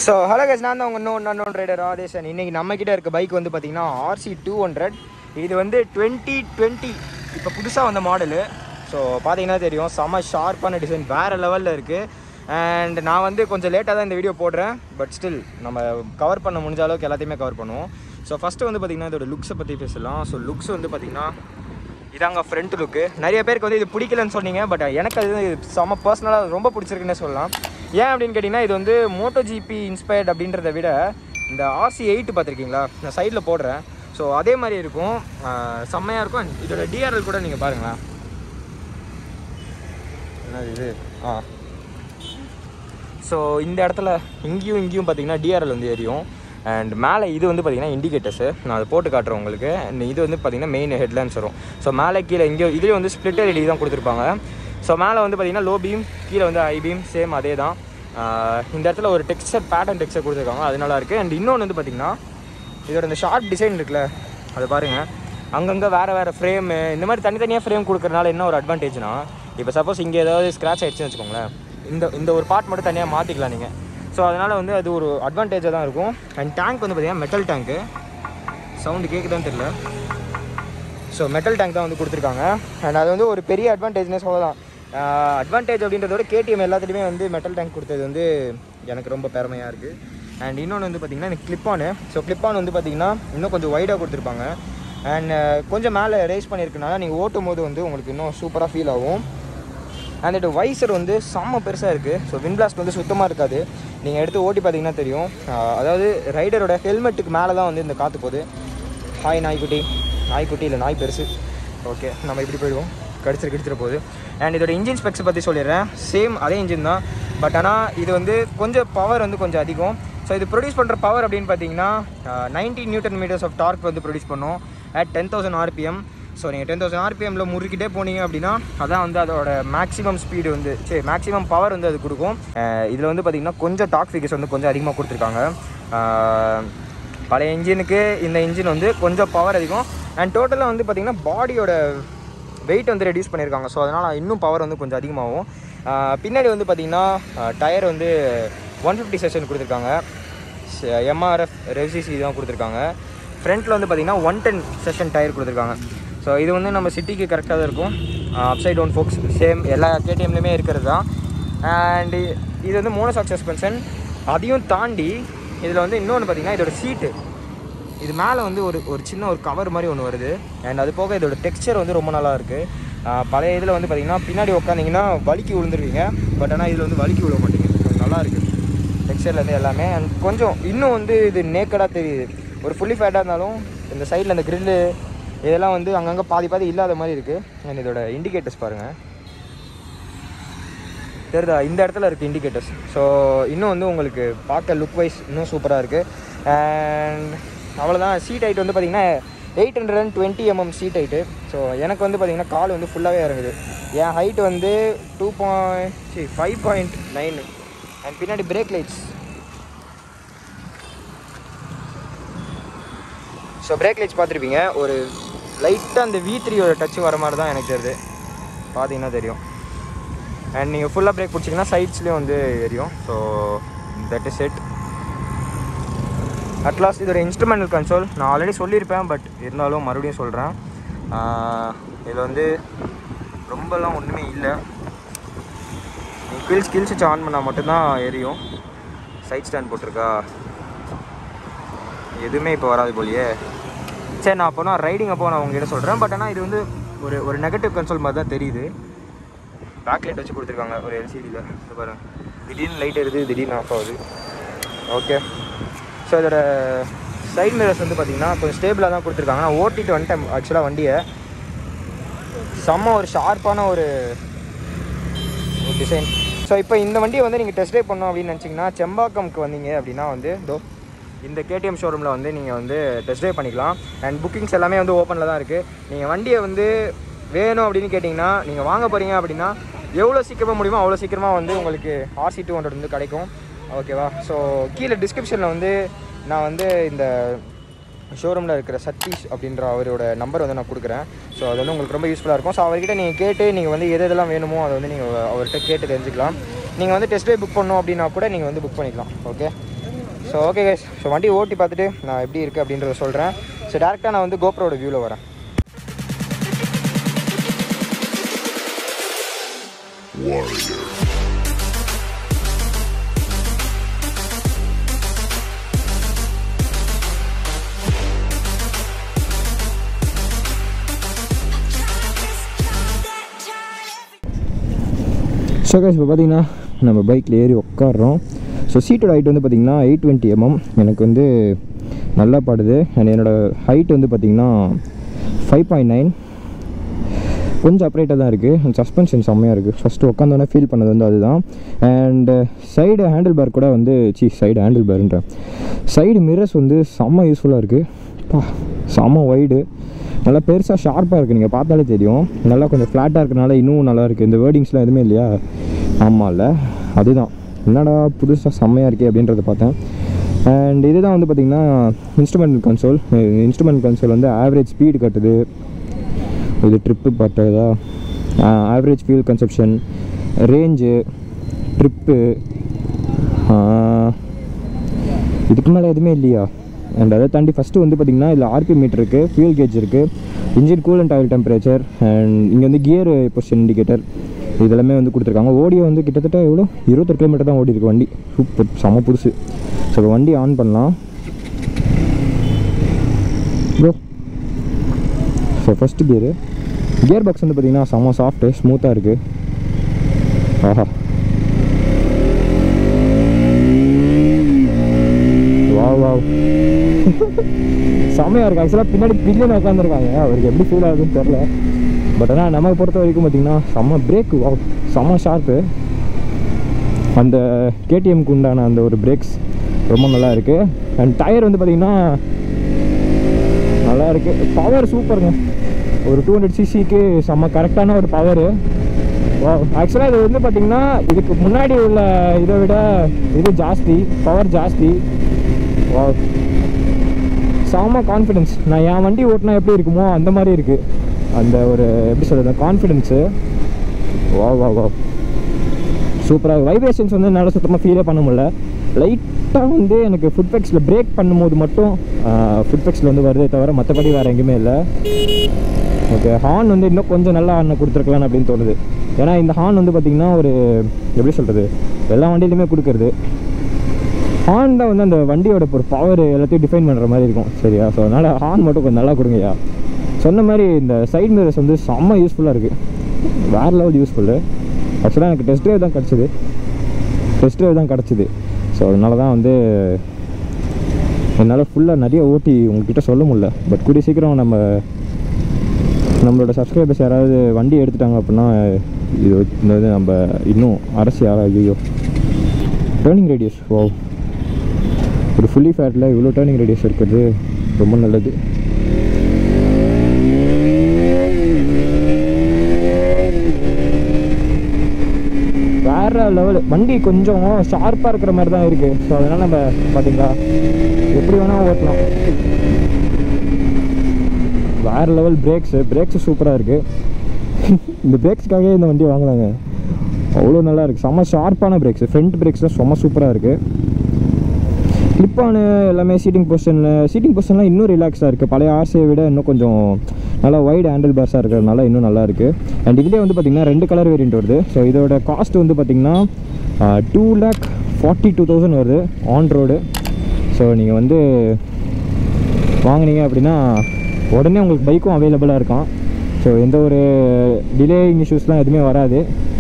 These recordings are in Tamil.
ஸோ ஹலோ கேஸ் நான் தான் உங்கள் இன்னும் அன்னோன் ரைடர் ஆதேசன் இன்னைக்கு நம்ம கிட்ட இருக்க பைக் வந்து பார்த்தீங்கன்னா ஆர்சி டூ ஹண்ட்ரட் இது வந்து டுவெண்ட்டி டுவெண்ட்டி இப்போ புதுசாக வந்த மாடலு ஸோ பார்த்தீங்கன்னா தெரியும் செம ஷார்ப்பான டிசைன் வேறு லெவலில் இருக்குது அண்ட் நான் வந்து கொஞ்சம் லேட்டாக தான் இந்த வீடியோ போடுறேன் பட் ஸ்டில் நம்ம கவர் பண்ண முடிஞ்ச அளவுக்கு எல்லாத்தையுமே கவர் பண்ணுவோம் ஸோ ஃபஸ்ட்டு வந்து பார்த்திங்கன்னா இதோட லுக்ஸை பற்றி பேசலாம் ஸோ லுக்ஸ் வந்து பார்த்திங்கன்னா இதாங்க ஃப்ரண்ட் லுக்கு நிறைய பேருக்கு வந்து இது பிடிக்கலன்னு சொன்னீங்க பட் எனக்கு அது இது செம்ம பர்சனலாக ரொம்ப பிடிச்சிருக்குன்னே சொல்லலாம் ஏன் அப்படின்னு கேட்டிங்கன்னா இது வந்து மோட்டோ ஜிபி இன்ஸ்பயர்ட் அப்படின்றத விட இந்த ஆர்சி எயிட் பார்த்துருக்கீங்களா நான் சைடில் போடுறேன் ஸோ அதே மாதிரி இருக்கும் ஆஹ் செம்மையாக இருக்கும் And இதோட டிஆர்எல் கூட நீங்கள் பாருங்களேன் என்னது இது ஆ ஸோ இந்த இடத்துல இங்கேயும் இங்கேயும் பார்த்தீங்கன்னா டிஆர்எல் வந்து எரியும் அண்ட் மேலே இது வந்து பார்த்தீங்கன்னா இண்டிகேட்டர்ஸு நான் அதை போட்டு காட்டுறேன் உங்களுக்கு அண்ட் இது வந்து பார்த்தீங்கன்னா மெயின் ஹெட்லைன்ஸ் வரும் ஸோ மேலே கீழே இங்கேயும் இதுலேயும் வந்து ஸ்ப்ளிட் எல்இடி தான் கொடுத்துருப்பாங்க ஸோ மேலே வந்து பார்த்தீங்கன்னா லோ பீம் கீழே வந்து ஐ பீம் சேம் அதே தான் ஆஹ் இந்த இடத்துல ஒரு டெக்ஸ்டர் பேட்டர்ன் டெக்ஸ்டர் கொடுத்துருக்காங்க அது நல்லா இருக்குது அண்ட் இன்னொன்று வந்து பார்த்தீங்கன்னா இதோட இந்த ஷார்ப் டிசைன் இருக்குல்ல அதை பாருங்கள் அங்கங்கே வேறு வேறு ஃப்ரேமு இந்த மாதிரி தனித்தனியாக ஃப்ரேம் கொடுக்கறனால என்ன ஒரு அட்வான்டேஜ்னா இப்போ சப்போஸ் இங்கே ஏதாவது ஸ்க்ராட்ச் ஆயிடுச்சுன்னு வச்சுக்கோங்களேன் இந்த இந்த ஒரு பார்ட் மட்டும் தனியாக மாற்றிக்கலாம் நீங்கள் ஸோ அதனால் வந்து அது ஒரு அட்வான்டேஜாக தான் இருக்கும் அண்ட் டேங்க் வந்து பார்த்தீங்கன்னா மெட்டல் டேங்க்கு சவுண்டு கேட்குதான்னு தெரியல ஸோ மெட்டல் டேங்க் தான் வந்து கொடுத்துருக்காங்க அண்ட் அது வந்து ஒரு பெரிய அட்வான்டேஜ்னே சொல்லலாம் அட்வான்டேஜ் அப்படின்றத விட கேடிஎம் எல்லாத்துலேயுமே வந்து மெட்டல் டேங்க் கொடுத்தது வந்து எனக்கு ரொம்ப பெருமையாக இருக்குது அண்ட் இன்னொன்று வந்து பார்த்திங்கன்னா எனக்கு கிளிப்பானு ஸோ கிளிப்பான் வந்து பார்த்திங்கன்னா இன்னும் கொஞ்சம் வைடாக கொடுத்துருப்பாங்க அண்ட் கொஞ்சம் மேலே ரேஸ் பண்ணியிருக்கனால நீங்கள் ஓட்டும் போது வந்து உங்களுக்கு இன்னும் சூப்பராக ஃபீல் ஆகும் அண்ட் இது வைசர் வந்து செம்ம பெருசாக இருக்குது ஸோ விண்ட்லாஸ்ட் வந்து சுத்தமாக இருக்காது நீங்கள் எடுத்து ஓட்டி பார்த்தீங்கன்னா தெரியும் ஆஹ் அதாவது ரைடரோட ஹெல்மெட்டுக்கு மேலே தான் வந்து இந்த காற்று போகுது ஹாய் நாய்க்குட்டி நாய்க்குட்டி இல்லை நாய் பெருசு ஓகே நம்ம இப்படி போயிடுவோம் கடிச்சிரு கடிச்சிட போகுது அண்ட் இதோட இன்ஜின் ஸ்பெக்ஸை பற்றி சொல்லிடுறேன் சேம் அதே இன்ஜின் தான் பட் ஆனால் இது வந்து கொஞ்சம் பவர் வந்து கொஞ்சம் அதிகம் ஸோ இது ப்ரொடியூஸ் பண்ணுற பவர் அப்படின்னு பார்த்தீங்கன்னா ninety newton meters of torque வந்து ப்ரொடியூஸ் பண்ணும் at ten thousand RPM so நீங்கள் டென் தௌசண்ட் ஆர்பிஎம்மில் முறுக்கிட்டே போனீங்க அப்படின்னா அதான் வந்து அதோட மேக்ஸிமம் ஸ்பீடு வந்து சரி மேக்ஸிமம் பவர் வந்து அது கொடுக்கும் இதில் வந்து பார்த்திங்கன்னா கொஞ்சம் டாக் ஃபிகர்ஸ் வந்து கொஞ்சம் அதிகமாக கொடுத்துருக்காங்க ஆஹ் பழைய இன்ஜினுக்கு இந்த இன்ஜின் வந்து கொஞ்சம் பவர் அதிகம் அண்ட் டோட்டலாக வந்து பார்த்திங்கன்னா பாடியோட வெயிட் வந்து ரெடியூஸ் பண்ணியிருக்காங்க ஸோ அதனால் இன்னும் பவர் வந்து கொஞ்சம் அதிகமாகும் ஆஹ் பின்னாடி வந்து பார்த்திங்கன்னா டயர் வந்து ஒன் ஃபிஃப்டி செஷன் கொடுத்துருக்காங்க எம்ஆர்எஃப் ரெவ்சிசி தான் கொடுத்துருக்காங்க ஃப்ரண்ட்டில் வந்து பார்த்திங்கன்னா ஒன் டென் செஷன் டயர் கொடுத்துருக்காங்க ஸோ இது வந்து நம்ம சிட்டிக்கு கரெக்டாக தான் இருக்கும் அப்சைட் டவுன் ஃபோக்ஸ் சேம் எல்லா கேடிஎம்லேயுமே இருக்கிறது தான் அண்டு இது வந்து மோனோசாக் சஸ்பென்ஷன் அதையும் தாண்டி இதில் வந்து இன்னொன்று பார்த்திங்கன்னா இதோட சீட்டு இது மேலே வந்து ஒரு ஒரு சின்ன ஒரு கவர் மாதிரி ஒன்று வருது அண்ட் அது போக இதோட டெக்ஸ்சர் வந்து ரொம்ப நல்லா இருக்குது பழைய இதில் வந்து பார்த்திங்கன்னா பின்னாடி உட்காந்திங்கன்னா வலிக்கி விழுந்துருவீங்க பட் ஆனால் இதில் வந்து வலிக்கி விழ மாட்டீங்க கொஞ்சம் நல்லா இருக்குது டெக்ஸ்சர்லேருந்து எல்லாமே அண்ட் கொஞ்சம் இன்னும் வந்து இது நேக்கடாக தெரியுது ஒரு ஃபுல்லி ஃபேட்டாக இருந்தாலும் இந்த சைடில் இந்த கிரில்லு இதெல்லாம் வந்து அங்கங்கே பாதி பாதி இல்லாத மாதிரி இருக்குது அண்ட் இதோட இண்டிகேட்டர்ஸ் பாருங்கள் தெரியுதா இந்த இடத்துல இருக்குது இண்டிகேட்டர்ஸ் ஸோ இன்னும் வந்து உங்களுக்கு பார்க்க லுக் வைஸ் இன்னும் சூப்பராக இருக்குது அண்ட் அவ்வளோதான் சீட் ஹைட் வந்து பார்த்திங்கன்னா eight hundred and twenty mm seat height so எனக்கு வந்து பார்த்திங்கன்னா கால் வந்து ஃபுல்லாகவே இறங்குது என் ஹைட் வந்து two point C five point nine and பின்னாடி brake lights so brake lights பார்த்துருப்பீங்க ஒரு லைட்டாக அந்த வி த்ரீயோட டச் வர மாதிரி தான் எனக்கு தெரியுது பார்த்தீங்கன்னா தெரியும் அண்ட் நீங்கள் ஃபுல்லாக பிரேக் பிடிச்சிங்கன்னா சைட்ஸ்லேயும் வந்து எரியும் so that is set at last இதோட இன்ஸ்ட்ருமெண்டல் கன்சோல் நான் ஆல்ரெடி சொல்லியிருப்பேன் பட் இருந்தாலும் மறுபடியும் சொல்கிறேன் இதில் வந்து ரொம்பலாம் ஒன்றுமே இல்லை நீங்கள் கில் ஸ்கில் சுவிட்ச் ஆன் பண்ணால் மட்டும்தான் எரியும் சைட் ஸ்டாண்ட் போட்டிருக்கா எதுவுமே இப்போ வராது போலியே சரி நான் அப்போ நான் ரைடிங் அப்போ நான் உங்ககிட்ட சொல்கிறேன் பட் ஆனால் இது வந்து ஒரு ஒரு நெகட்டிவ் கன்சோல் மாதிரி தான் தெரியுது பேக் லைட் வச்சு கொடுத்துருக்காங்க ஒரு எல்சிடியில் பாருங்க திடீர்னு லைட் எரியுது திடீர்னு ஆஃப் ஆகுது ஓகே ஸோ இதோட சைட் மிரர்ஸ் வந்து பார்த்தீங்கன்னா கொஞ்சம் ஸ்டேபிளாக தான் கொடுத்துருக்காங்க நான் ஓட்டிட்டு வந்துட்டேன் ஆக்சுவலாக வண்டியை செம்ம ஒரு ஷார்ப்பான ஒரு டிசைன் ஸோ இப்போ இந்த வண்டியை வந்து நீங்கள் டெஸ்ட் ட்ரைவ் பண்ணோம் அப்படின்னு நினச்சிங்கன்னா செம்பாக்கம்க்கு வந்தீங்க அப்படின்னா வந்து இதோ இந்த கேடிஎம் ஷோரூமில் வந்து நீங்கள் வந்து டெஸ்ட் ட்ரைவ் பண்ணிக்கலாம் அண்ட் புக்கிங்ஸ் எல்லாமே வந்து ஓப்பனில் தான் இருக்குது நீங்கள் வண்டியை வந்து வேணும் அப்படின்னு கேட்டிங்கன்னா நீங்கள் வாங்க போகிறீங்க அப்படின்னா எவ்வளோ சீக்கிரமாக முடியுமோ அவ்வளோ சீக்கிரமாக வந்து உங்களுக்கு ஆர்சி டூ ஹண்ட்ரட் வந்து கிடைக்கும் ஓகேவா ஸோ கீழே டிஸ்கிரிப்ஷனில் வந்து நான் வந்து இந்த ஷோரூமில் இருக்கிற சதீஷ் அப்படின்ற அவரோட நம்பர் வந்து நான் கொடுக்குறேன் ஸோ அது வந்து உங்களுக்கு ரொம்ப யூஸ்ஃபுல்லாக இருக்கும் ஸோ அவர்கிட்ட நீங்கள் கேட்டு நீங்கள் வந்து எது எதெல்லாம் வேணுமோ அதை வந்து நீங்கள் அவர்கிட்ட கேட்டு தெரிஞ்சுக்கலாம் நீங்கள் வந்து டெஸ்ட் ட்ரைவ் புக் பண்ணணும் அப்படின்னா கூட நீங்கள் வந்து புக் பண்ணிக்கலாம் okay so okay guys so வண்டி ஓட்டி பார்த்துட்டு நான் எப்படி இருக்குது அப்படின்றத சொல்கிறேன் ஸோ டேரெக்டாக நான் வந்து கோப்ரோட வியூவில் வரேன் ஸோ கைஸ் இப்போ பார்த்தீங்கன்னா நம்ம பைக்கில் ஏறி உட்காடுறோம் ஸோ சீட்டோட ஹைட் வந்து பார்த்திங்கன்னா எயிட் டுவெண்ட்டி எம்எம் எனக்கு வந்து நல்லா பாடுது அண்ட் என்னோடய ஹைட் வந்து பார்த்திங்கன்னா ஃபைவ் பாயிண்ட் நைன் கொஞ்சம் அப்ரேட்டாக தான் இருக்குது அண்ட் சஸ்பென்ஷன் செம்மையாக இருக்குது ஃபஸ்ட்டு உட்காந்தோன்னே ஃபீல் பண்ணது வந்து அதுதான் அண்டு சைடு ஹேண்டில் பார் கூட வந்து சி சைடு ஹேண்டில் பார்ன்றேன் சைடு மிரர்ஸ் வந்து செம்ம யூஸ்ஃபுல்லாக இருக்குது பா செம்ம வைடு நல்லா பெருசாக ஷார்ப்பாக இருக்குது நீங்கள் பார்த்தாலே தெரியும் நல்லா கொஞ்சம் ஃப்ளாட்டாக இருக்கனால இன்னும் நல்லா இருக்குது இந்த வேர்டிங்ஸ்லாம் எதுவுமே இல்லையா ஆமாம்ல அதுதான் என்னடா புதுசாக செம்மையாக இருக்கே அப்படின்றத பார்த்தேன் அண்ட் இதுதான் வந்து பார்த்திங்கன்னா இன்ஸ்ட்ருமெண்ட் கன்சோல் இன்ஸ்ட்ருமெண்ட் கன்சோல் வந்து ஆவரேஜ் ஸ்பீடு கட்டுது இது ட்ரிப்பு பார்த்ததா average fuel consumption range trip இதுக்கு மேலே எதுவுமே இல்லையா அண்ட் அதை தாண்டி ஃபஸ்ட்டு வந்து பார்த்திங்கன்னா இதில் ஆர்பி மீட்டர் இருக்குது ஃபியூல் கேஜ் இருக்குது engine cool and oil temperature and இங்கே வந்து கியர் பொசிஷன் இண்டிகேட்டர் இதெல்லாமே வந்து கொடுத்துருக்காங்க ஓடியோ வந்து கிட்டத்தட்ட எவ்வளோ இருபத்தொரு கிலோமீட்டர் தான் ஓடி இருக்கு வண்டி சூப்பர் செம புதுசு ஸோ இப்போ வண்டி ஆன் பண்ணலாம் bro so first gear gear box வந்து பார்த்திங்கன்னா செம்ம சாஃப்ட்டு ஸ்மூத்தாக இருக்குது ஆஹா வாவ் வாவ் செம்மையாக இருக்குது ஆக்சுவலாக பின்னாடி பில்லியன் உட்காந்துருக்காங்க அவருக்கு எப்படி ஃபீல் ஆகுதுன்னு தெரில பட் ஆனால் நமக்கு பொறுத்த வரைக்கும் பார்த்திங்கன்னா செம்ம பிரேக் வாவ் செம்ம ஷார்ப்பு அந்த கேடிஎம்க்கு உண்டான அந்த ஒரு பிரேக்ஸ் ரொம்ப நல்லா இருக்குது அண்ட் டயர் வந்து பார்த்திங்கன்னா நல்லா இருக்குது பவர் சூப்பருங்க ஒரு டூ ஹண்ட்ரட் சிசிக்கு செம்ம கரெக்டான ஒரு பவரு ஆக்சுவலாக இது வந்து பார்த்திங்கன்னா இதுக்கு முன்னாடி உள்ள இதை விட இது ஜாஸ்தி பவர் ஜாஸ்தி வா செம்ம கான்ஃபிடென்ஸ் நான் என் வண்டி ஓட்டினா எப்படி இருக்குமோ அந்த மாதிரி இருக்குது அந்த ஒரு எப்படி சொல்கிறது கான்ஃபிடென்ஸு வா வா வா சூப்பராக வைப்ரேஷன்ஸ் வந்து என்னால் சுத்தமாக ஃபீலே பண்ண முடியல லைட்டாக வந்து எனக்கு ஃபுட்பெக்ஸில் பிரேக் பண்ணும்போது மட்டும் ஃபுட்பெக்ஸில் வந்து வருதே தவிர மற்றபடி வேறு எங்கேயுமே இல்லை ஓகே ஹார்ன் வந்து இன்னும் கொஞ்சம் நல்லா ஹார்னை கொடுத்துருக்கலாம் அப்படின்னு தோணுது ஏன்னா இந்த ஹார்ன் வந்து பார்த்திங்கன்னா ஒரு எப்படி சொல்கிறது எல்லா வண்டியிலையுமே கொடுக்குறது ஹார்ன் தான் வந்து அந்த வண்டியோட ஒரு பவர் எல்லாத்தையும் டிஃபைன் பண்ணுற மாதிரி இருக்கும் சரியா ஸோ அதனால் ஹார்ன் மட்டும் கொஞ்சம் நல்லா கொடுங்கய்யா சொன்ன மாதிரி இந்த சைட் மிரர்ஸ் வந்து செம்ம யூஸ்ஃபுல்லாக இருக்குது வேறு லெவல் யூஸ்ஃபுல்லு ஆக்சுவலாக எனக்கு டெஸ்ட் ட்ரைவ் தான் கிடச்சிது டெஸ்ட் ட்ரைவ் தான் கிடச்சிது ஸோ அதனால தான் வந்து என்னால் ஃபுல்லாக நிறைய ஓட்டி உங்ககிட்ட சொல்ல முடியல பட் கூடிய சீக்கிரம் நம்ம நம்மளோட சப்ஸ்கிரைபர்ஸ் யாராவது வண்டி எடுத்துட்டாங்க அப்படின்னா இது இந்த இது நம்ம இன்னும் அரசு யாரா ஐயோ டேர்னிங் ரேடியஸ் ஓ ஒரு ஃபுல்லி ஃபேட்டில் இவ்வளோ டேர்னிங் ரேடியஸ் இருக்கிறது ரொம்ப நல்லது வேற லெவல் வண்டி கொஞ்சம் ஷார்ப்பாக இருக்கிற மாதிரி தான் இருக்குது ஸோ அதனால் நம்ம பார்த்தீங்களா எப்படி வேணால் ஓட்டலாம் வேற லெவல் பிரேக்ஸு பிரேக்ஸு சூப்பராக இருக்குது இந்த பிரேக்ஸ்க்காகவே இந்த வண்டி வாங்கினாங்க அவ்வளோ நல்லா இருக்குது செம்ம ஷார்ப்பான பிரேக்ஸு ஃப்ரண்ட் பிரேக்ஸ்லாம் செம்ம சூப்பராக இருக்குது கிளிப்பானு எல்லாமே சீட்டிங் பொசிஷனில் சீட்டிங் பொசிஷன்லாம் இன்னும் ரிலாக்ஸாக இருக்குது பழைய ஆர்சியை விட இன்னும் கொஞ்சம் நல்லா வைடு ஹேண்டில் பார்ஸாக இருக்கிறதுனால இன்னும் நல்லா இருக்குது அண்ட் இதுலேயே வந்து பார்த்திங்கன்னா ரெண்டு கலர் வேரியண்ட் வருது ஸோ இதோட காஸ்ட் வந்து பார்த்திங்கன்னா two lakh forty two thousand வருது ஆன் ரோடு ஸோ நீங்கள் வந்து வாங்குனீங்க அப்படின்னா உடனே உங்களுக்கு பைக்கும் அவைலபிளாக இருக்கும் ஸோ எந்த ஒரு டிலேயிங் இஷ்யூஸ்லாம் எதுவுமே வராது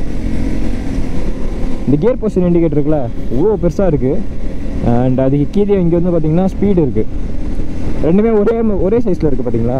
இந்த கியர் பொசிஷன் இண்டிகேட்டர் இருக்குல்ல இவ்வளோ பெருசாக இருக்குது அண்ட் அதுக்கு கீழே இங்கே வந்து பார்த்தீங்கன்னா ஸ்பீடு இருக்குது ரெண்டுமே ஒரே ஒரே சைஸில் இருக்குது பார்த்தீங்களா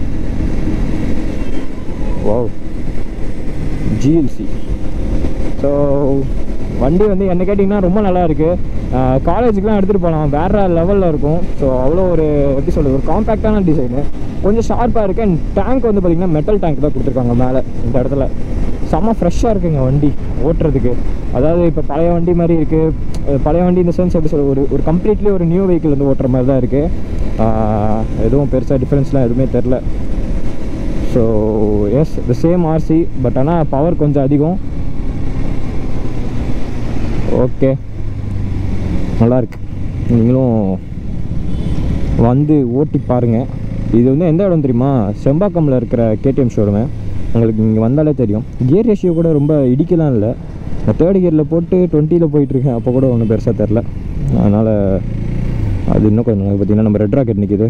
ஓ ஜிஎல்சி ஸோ வண்டி வந்து என்ன கேட்டிங்கன்னா ரொம்ப நல்லா இருக்குது காலேஜுக்குலாம் எடுத்துகிட்டு போகலாம் வேறு லெவலில் இருக்கும் ஸோ அவ்வளோ ஒரு எப்படி சொல்கிறது ஒரு காம்பேக்டான டிசைனு கொஞ்சம் ஷார்ப்பாக இருக்குது அண்ட் டேங்க் வந்து பார்த்திங்கன்னா மெட்டல் டேங்க் தான் கொடுத்துருக்காங்க மேலே இந்த இடத்துல செம்ம ஃப்ரெஷ்ஷாக இருக்குங்க வண்டி ஓட்டுறதுக்கு அதாவது இப்போ பழைய வண்டி மாதிரி இருக்குது பழைய வண்டி இந்த சென்ஸ் எப்படி சொல்ல ஒரு ஒரு கம்ப்ளீட்லி ஒரு நியூ வெஹிக்கிள் வந்து ஓட்டுற மாதிரி தான் இருக்குது எதுவும் பெருசாக டிஃப்ரென்ஸ்லாம் எதுவுமே தெரில so is the same RC but ஆனால் பவர் கொஞ்சம் அதிகம் ஓகே நல்லா இருக்கு நீங்களும் வந்து ஓட்டி பாருங்கள் இது வந்து எந்த இடம் தெரியுமா செம்பாக்கமில் இருக்கிற கேடிஎம் ஷோரூமு உங்களுக்கு இங்கே வந்தாலே தெரியும் கியர் ரேஷியோ கூட ரொம்ப இடிக்கலாம் இல்லை நான் தேர்ட் கியரில் போட்டு டுவெண்ட்டியில் போயிட்டுருக்கேன் அப்போ கூட ஒன்றும் பெருசாக தெரில அதனால் அது இன்னும் கொஞ்சம் நாளைக்கு பார்த்தீங்கன்னா நம்ம ரெட் ராக்கெட் நிற்கிது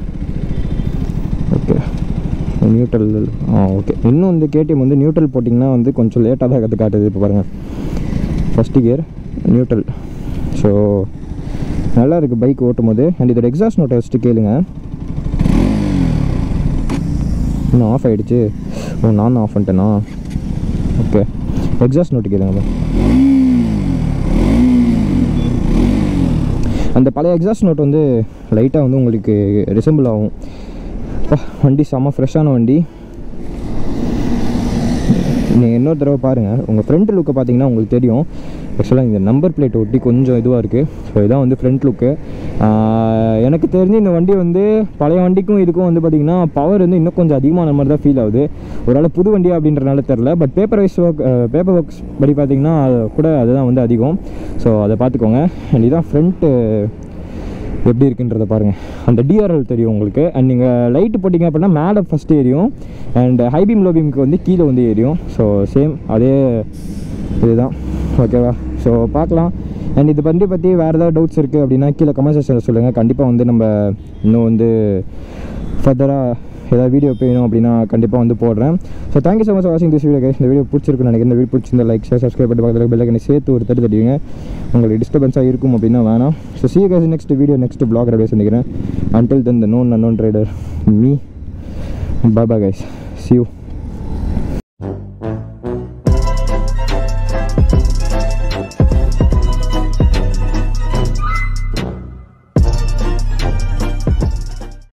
ஓகே நியூட்ரல் ஆ ஓகே இன்னும் இந்த கேடிஎம் வந்து நியூட்ரல் போட்டிங்கன்னா வந்து கொஞ்சம் லேட்டாக தான் கற்று காட்டுது இப்போ பாருங்கள் ஃபஸ்ட்டு கியர் நியூட்ரல் ஸோ நல்லா இருக்குது பைக் ஓட்டும் போது அண்ட் இதோட எக்ஸாஸ்ட் நோட்டை வச்சுட்டு கேளுங்க இன்னும் ஆஃப் ஆகிடுச்சு ஓ நான் ஆஃப் பண்ணிட்டேனா ஓகே எக்ஸாஸ்ட் நோட்டு கேளுங்க bro. அந்த பழைய எக்ஸாஸ்ட் நோட் வந்து லைட்டாக வந்து உங்களுக்கு ரிசம்பிள் ஆகும் அப்பா, வண்டி செம்ம ஃப்ரெஷ்ஷான வண்டி நீங்கள் இன்னொரு தடவை பாருங்கள் உங்கள் ஃப்ரண்ட் லுக்கை பார்த்தீங்கன்னா உங்களுக்கு தெரியும் ஆக்சுவலாக இந்த நம்பர் பிளேட் ஒட்டி கொஞ்சம் இதுவாக இருக்குது ஸோ இதான் வந்து ஃப்ரண்ட் லுக்கு எனக்கு தெரிஞ்சு இந்த வண்டி வந்து பழைய வண்டிக்கும் இதுக்கும் வந்து பார்த்திங்கன்னா பவர் வந்து இன்னும் கொஞ்சம் அதிகமான மாதிரி தான் ஃபீல் ஆகுது ஒரு புது வண்டியா அப்படின்றனால தெரில but paper wise work paper works படி பார்த்திங்கன்னா கூட அதுதான் வந்து அதிகம் ஸோ அதை பார்த்துக்கோங்க அண்ட் இதான் ஃப்ரண்ட்டு எப்படி இருக்குன்றதை பாருங்கள் அந்த டிஆர்எல் தெரியும் உங்களுக்கு அண்ட் நீங்கள் லைட்டு போட்டிங்க அப்படின்னா மேலே ஃபஸ்ட்டு எரியும் அண்ட் ஹை பீம் லோ பீமுக்கு வந்து கீழே வந்து எரியும் ஸோ சேம் அதே இதுதான் ஓகேவா ஸோ பார்க்கலாம் அண்ட் இது வண்டி பற்றி வேறு ஏதாவது டவுட்ஸ் இருக்குது அப்படின்னா கீழே கமெண்ட் செக்ஷனில் சொல்லுங்கள் கண்டிப்பாக வந்து நம்ம இன்னும் வந்து ஃபர்தராக ஏதாவது வீடியோ வேணும் அப்படின்னா கண்டிப்பாக வந்து போடுறேன் ஸோ தேங்க்யூ ஸோ மச் வாட்சிங் திஸ் வீடியோ இந்த வீடியோ பிடிச்சிருக்குன்னு நினைக்கிறேன் இந்த வீடியோ பிடிச்சிருந்தா லைக் ஷேர் சப்ஸ்கிரைப் பண்ணி பக்கத்தில் பெல் ஐக்கனை சேர்த்து ஒரு தட்டு தட்டிடுங்க உங்களுக்கு டிஸ்டர்பன்ஸாக இருக்கும் அப்படின்னா வேணாம் so see guys next video next blog அப்படியே சந்திக்கிறேன் until then the known unknown traitor me Baba guys see you